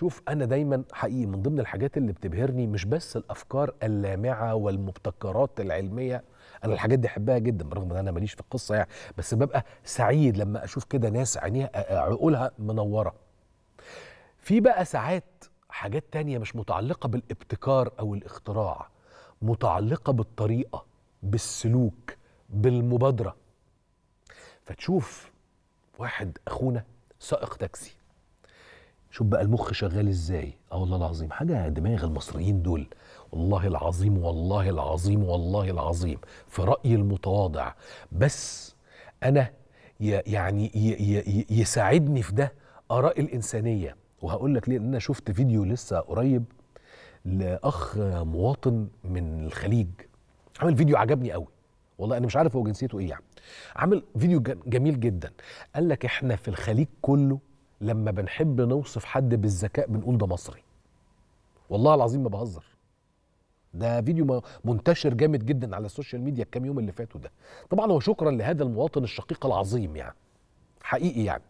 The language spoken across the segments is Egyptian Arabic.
شوف انا دايما حقيقي من ضمن الحاجات اللي بتبهرني مش بس الافكار اللامعه والمبتكرات العلميه انا الحاجات دي احبها جدا برغم ان انا ماليش في القصه يعني بس ببقى سعيد لما اشوف كده ناس عينيها عقولها منوره في بقى ساعات حاجات تانية مش متعلقة بالابتكار أو الاختراع متعلقة بالطريقة بالسلوك بالمبادرة فتشوف واحد أخونا سائق تاكسي شوف بقى المخ شغال ازاي اه والله العظيم حاجة دماغ المصريين دول والله العظيم والله العظيم والله العظيم في رأيي المتواضع بس أنا يعني يساعدني في ده آراء الإنسانية وهقول لك ليه لان انا شفت فيديو لسه قريب لاخ مواطن من الخليج عمل فيديو عجبني قوي والله انا مش عارف هو جنسيته ايه يعني عامل فيديو جميل جدا قال لك احنا في الخليج كله لما بنحب نوصف حد بالذكاء بنقول ده مصري والله العظيم ما بهزر ده فيديو منتشر جامد جدا على السوشيال ميديا الكام يوم اللي فاتوا ده طبعا هو شكرا لهذا المواطن الشقيق العظيم يعني حقيقي يعني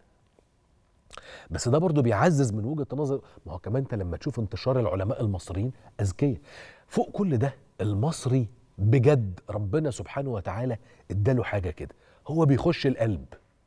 بس ده برضو بيعزز من وجهه النظر ما هو كمان انت لما تشوف انتشار العلماء المصريين اذكياء فوق كل ده المصري بجد ربنا سبحانه وتعالى اداله حاجه كده هو بيخش القلب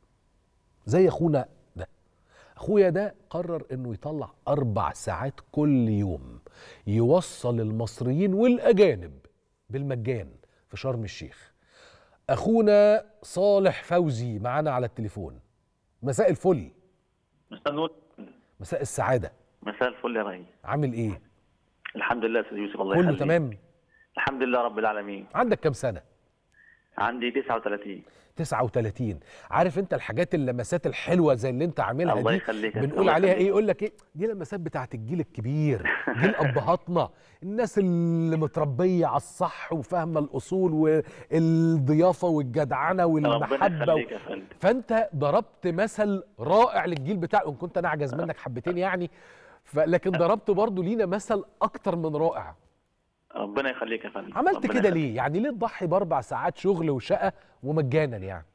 زي اخونا ده اخويا ده قرر انه يطلع اربع ساعات كل يوم يوصل المصريين والاجانب بالمجان في شرم الشيخ اخونا صالح فوزي معانا على التليفون مساء الفل مساء النور مساء السعادة مساء الفل يا ريس عامل ايه؟ الحمد لله يا استاذ يوسف الله كله يخليك تمام الحمد لله رب العالمين عندك كام سنة؟ عندي 39 39 عارف انت الحاجات اللمسات الحلوه زي اللي انت عاملها الله دي يخليك بنقول الله عليها يخليك. ايه يقول لك ايه دي لمسات بتاعت الجيل الكبير جيل ابهاتنا الناس اللي متربيه على الصح وفاهمه الاصول والضيافه والجدعنه ربنا والمحبه و... يخليك يا فندم فانت ضربت مثل رائع للجيل بتاعك وان كنت انا اعجز منك حبتين يعني ف... لكن ضربت برضو لينا مثل اكتر من رائع ربنا يخليك يا فندم عملت ربنا كده يخليك. ليه يعني ليه تضحي باربع ساعات شغل وشقه ومجانا يعني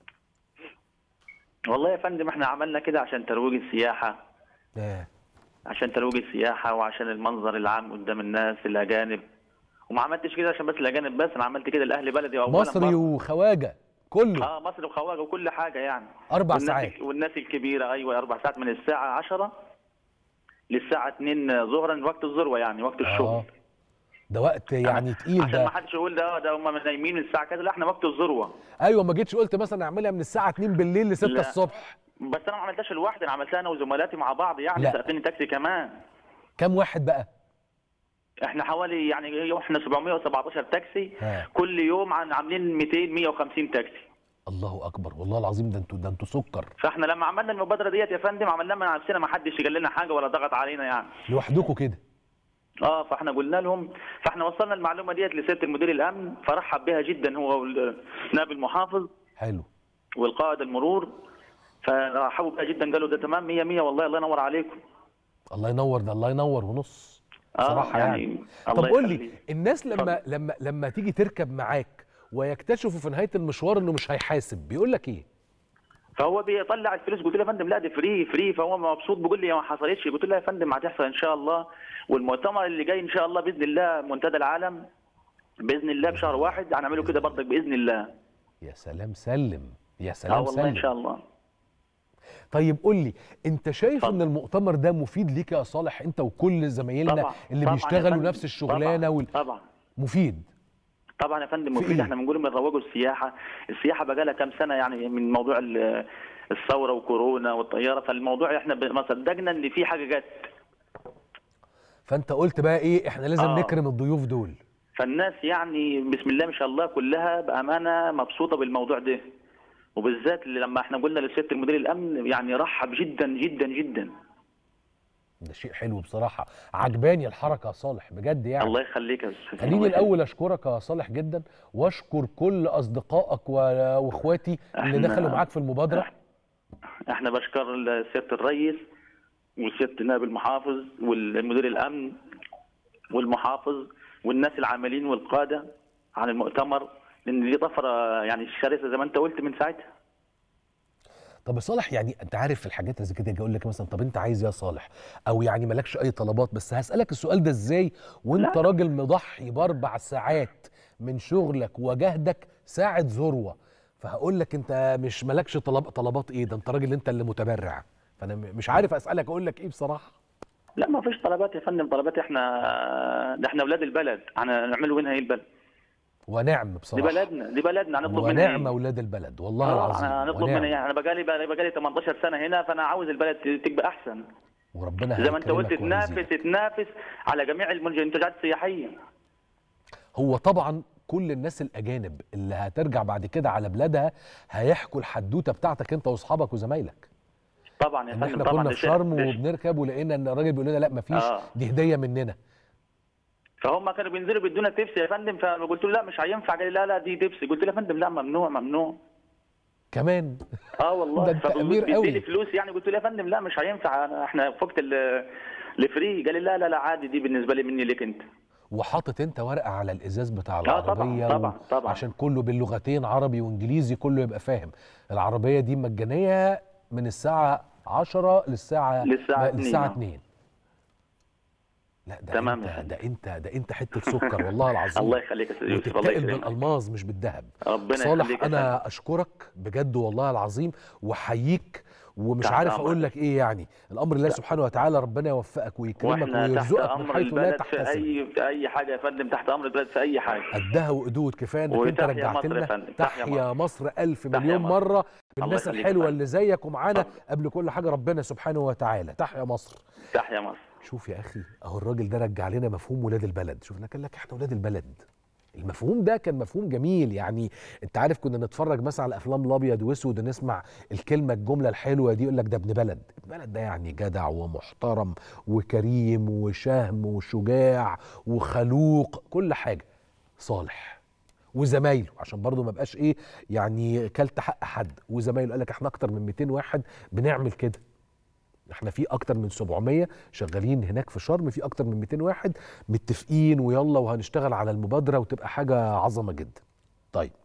والله يا فندم احنا عملنا كده عشان ترويج السياحه آه. عشان ترويج السياحه وعشان المنظر العام قدام الناس الاجانب وما عملتش كده عشان بس الاجانب بس انا عملت كده لاهل بلدي اولا مصري برضه. وخواجه كله اه مصر وخواجه وكل حاجه يعني اربع والناس ساعات والناس الكبيره ايوه اربع ساعات من الساعه 10 للساعه 2 ظهرا وقت الذروه يعني وقت الشغل اه ده وقت يعني تقيل عشان ما ده حدش يقول ده ده هم نايمين من الساعه كذا لا احنا وقت الذروه ايوه ما جيتش قلت مثلا اعملها من الساعه 2 بالليل ل 6 لا. الصبح بس انا ما عملتهاش لوحدي انا عملتها انا وزملاتي مع بعض يعني لا. ساقين تاكسي كمان كام واحد بقى احنا حوالي يعني احنا 717 تاكسي ها. كل يوم عن عاملين 200 150 تاكسي الله اكبر والله العظيم ده انتوا ده انتوا سكر فاحنا لما عملنا المبادره ديت يا فندم عملناها من نفسنا ما حدش قال لنا حاجه ولا ضغط علينا يعني لوحدكم كده اه فاحنا قلنا لهم فاحنا وصلنا المعلومه ديت لسياده المدير الامن فرحب بها جدا هو نائب المحافظ حلو والقائد المرور فرحبوا بها جدا قالوا ده تمام 100 100 والله الله ينور عليكم الله ينور ده الله ينور ونص آه، صراحه يعني, يعني طب الله قول لي يخليك. الناس لما لما لما تيجي تركب معاك ويكتشفوا في نهايه المشوار انه مش هيحاسب بيقول لك ايه فهو بيطلع الفلوس قلت له يا فندم لا دي فري فري فهو مبسوط بيقول لي ما حصلتش قلت له يا فندم هتحصل ان شاء الله والمؤتمر اللي جاي ان شاء الله باذن الله منتدى العالم باذن الله بشهر واحد هنعمله كده برضك باذن الله يا سلام سلم يا اه سلام والله سلم ان شاء الله طيب قول لي انت شايف اتفضل. ان المؤتمر ده مفيد ليك يا صالح انت وكل زمايلنا طبعا اللي طبعا يا بيشتغلوا فندم. نفس الشغلانه طبعا وال... طبعا مفيد طبعا يا فندم في مفيد إيه؟ احنا بنقول بنروجوا السياحه السياحه بقى لها كام سنه يعني من موضوع ال- الثوره وكورونا والطياره فالموضوع احنا ب- ما صدقنا ان في حاجه جت فانت قلت بقى ايه احنا لازم آه. نكرم الضيوف دول فالناس يعني بسم الله ما شاء الله كلها بامانه مبسوطه بالموضوع ده وبالذات اللي لما احنا قلنا لسياده المدير الامن يعني رحب جدا جدا جدا ده شيء حلو بصراحه عجباني الحركه يا صالح بجد يعني الله يخليك يا استاذ خليني الله يخليك. الاول اشكرك يا صالح جدا واشكر كل اصدقائك و- واخواتي اللي إحنا- دخلوا معاك في المبادره احنا بشكر سياده الرئيس وسياده نائب المحافظ والمدير الامن والمحافظ والناس العاملين والقاده عن المؤتمر لان دي طفره يعني شرسه زي ما انت قلت من ساعتها طب يا صالح يعني انت عارف في الحاجات اللي زي كده اجي اقول لك مثلا طب انت عايز إيه يا صالح او يعني مالكش اي طلبات بس هسالك السؤال ده ازاي وانت لا. راجل مضحي باربع ساعات من شغلك وجهدك ساعه ذروه فهقول لك انت مش مالكش طلب طلبات ايه ده انت راجل انت اللي متبرع فانا م- مش عارف اسالك اقول لك ايه بصراحه لا ما فيش طلبات يا فندم طلبات احنا ده احنا اولاد البلد هنعملوا منها ايه البلد ونعم دي بصراحه بلدنا دي بلدنا هنطلب منها ونعم ايه اولاد البلد والله آه، العظيم أنا هنطلب ونعم. منها ايه انا بقالي بقالي 18 سنه هنا فانا عاوز البلد تبقى احسن وربنا زي ما انت قلت هيكرمك وهيزيدك. تنافس تنافس على جميع المنتجات السياحيه هو طبعا كل الناس الاجانب اللي هترجع بعد كده على بلادها هيحكوا الحدوته بتاعتك انت واصحابك وزمايلك طبعا يا ان فندم احنا طبعا كنا ده في شيء- شرم ده شيء. وبنركب ولقينا ان الراجل بيقول لنا لا مفيش آه. دي هديه مننا فهم كانوا بينزلوا بيدونا تبس يا فندم فقلت له لا مش هينفع قال لي لا لا دي تبس قلت له يا فندم لا ممنوع ممنوع كمان اه والله ده انت أمير قوي. لي فلوس يعني قلت له يا فندم لا مش هينفع أنا- احنا فوقت ال- الفري قال لي لا لا لا عادي دي بالنسبه لي مني ليك انت وحاطط انت ورقه على الازاز بتاع طبعاً، العربيه طبعاً، طبعاً. عشان كله باللغتين عربي وانجليزي كله يبقى فاهم العربيه دي مجانيه من الساعه 10 للساعه للساعة للساعه 2. 2 لا ده تمام انت يا فندم. ده انت ده انت حته سكر والله العظيم الله يخليك يا استاذ يوسف الله وتتقل يكرمك بالالماظ مش بالذهب ربنا صالح يخليك يا انا اشكرك بجد والله العظيم واحييك ومش تحت عارف أمرك. اقول لك ايه يعني الامر الله سبحانه وتعالى ربنا يوفقك ويكرمك واحنا تحت ويرزقك من امر حيث لا البلد في تحتسب اي في اي حاجه يا فندم تحت امر البلد في اي حاجه قدها وقدود كفايه انك انت وتحيا رجعت مصر يا لنا فندم، تحيا تحيا مصر الف تحيا مليون مصر. مره بالناس يخليك يا الحلوه فندم. اللي زيك ومعانا طبعا. قبل كل حاجه ربنا سبحانه وتعالى تحيا مصر تحيا مصر شوف يا اخي اهو الراجل ده رجع لنا مفهوم ولاد البلد شوفنا كان لك احنا ولاد البلد المفهوم ده كان مفهوم جميل يعني انت عارف كنا نتفرج مثلا على افلام الابيض واسود ونسمع الكلمه الجمله الحلوه دي يقول لك ده ابن بلد ابن بلد ده يعني جدع ومحترم وكريم وشهم وشجاع وخلوق كل حاجه صالح وزمايله عشان برضه ما بقاش ايه يعني كلت حق حد وزمايله قال لك احنا اكتر من 200 واحد بنعمل كده احنا في اكتر من 700 شغالين هناك في شرم في اكتر من 200 واحد متفقين ويلا وهنشتغل على المبادره وتبقى حاجه عظمه جدا طيب